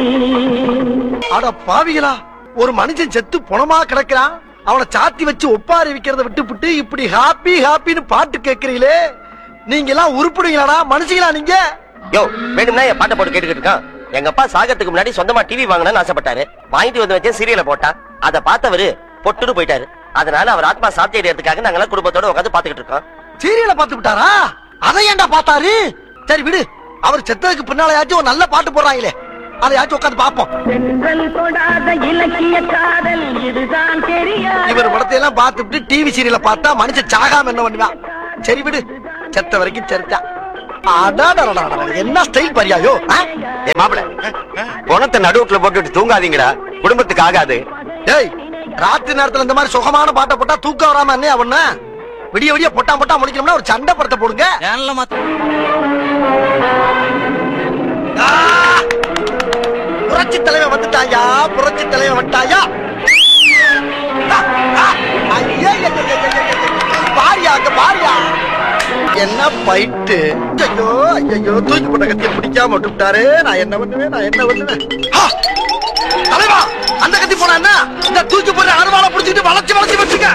அட பாவிகளா ஒரு மனுஷன் செத்து பொணமா கிடக்கிறான் அவனை சாத்தி வச்சு ஒப்பாரி விக்கிறத விட்டுப்புட்டு இப்படி ஹாப்பி ஹாப்பின்னு பாட்டு கேக்குறீங்களே நீங்க எல்லாம் உருப்படுவீங்களாடா மனுஷங்களா நீங்க யோ வேணும்னா என் பாட்டை போட்டு கேட்டுக்கிட்டு இருக்கான் எங்க அப்பா சாகத்துக்கு முன்னாடி சொந்தமா டிவி வாங்கணும்னு ஆசைப்பட்டாரு வாங்கிட்டு வந்து வச்சேன் சீரியலை போட்டா அதை பார்த்தவரு பொட்டுன்னு போயிட்டாரு அதனால அவர் ஆத்மா சாத்தி அடையறதுக்காக நாங்கெல்லாம் குடும்பத்தோட உட்காந்து பாத்துக்கிட்டு இருக்கோம் சீரியலை பார்த்து விட்டாரா அதை ஏன்டா பார்த்தாரு சரி விடு அவர் செத்ததுக்கு பின்னாலயாச்சும் ஒரு நல்ல பாட்டு போடுறாங்களே அதையாச்சும் உட்காந்து பாப்போம் தென்றல் தொடாத இலக்கிய காதல் இதுதான் தெரியாது இவர் படத்தை எல்லாம் பார்த்துட்டு டிவி சீரியலை பார்த்தா மனுஷன் சாகாம என்ன பண்ணுவான் சரி விடு செத்த வரைக்கும் சரிச்சா அடாடா என்ன ஸ்டைல் பரியாயோ ஆ? ஏ மாப்பிள பணத்தை நடுவுக்குள்ள போட்டுட்டு தூங்காதீங்கடா குடும்பத்துக்கு ஆகாது டேய் ராத்திரி நேரத்துல இந்த மாதிரி சுகமான பாட்டை போட்டா தூக்கம் வராம என்ன அவன விடிய விடிய பொட்டா பொட்டா முடிக்கணும்னா ஒரு சண்டை படத்தை போடுங்க ஆ! புரட்சி தலைவன் வந்துட்டாயா புரட்சி தலைவன் வந்துட்டாயா ஆ, ஆ, ஐயா, ஐயா, ஐயா, ஐயா, ஐயா, ஐயா. பாரியா அங்க பாரியா என்ன பைட்டு ஐயோ ஐயோ தூக்கி போட்ட கத்தியை பிடிக்காம விட்டுட்டாரு நான் என்ன பண்ணுவேன் நான் என்ன பண்ணுவேன் ஆ! தலைவா அந்த கத்தி போனா என்ன இந்த தூக்கி போற அருவாளை புடிச்சிட்டு வளைச்சு வளைச்சு வச்சுக்க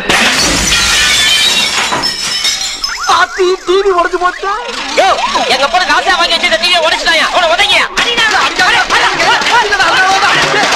ஆத்தி டிவி உடைச்சு போச்சா யோ எங்க அப்பா காசா வாங்கி வச்சு டிவியை உடைச்சிட்டாயா அவனை உதங்க அடிக்காத, அடிக்காத, அடிக்காத, அடிக்காத, அடிக்காத, அடிக்காத.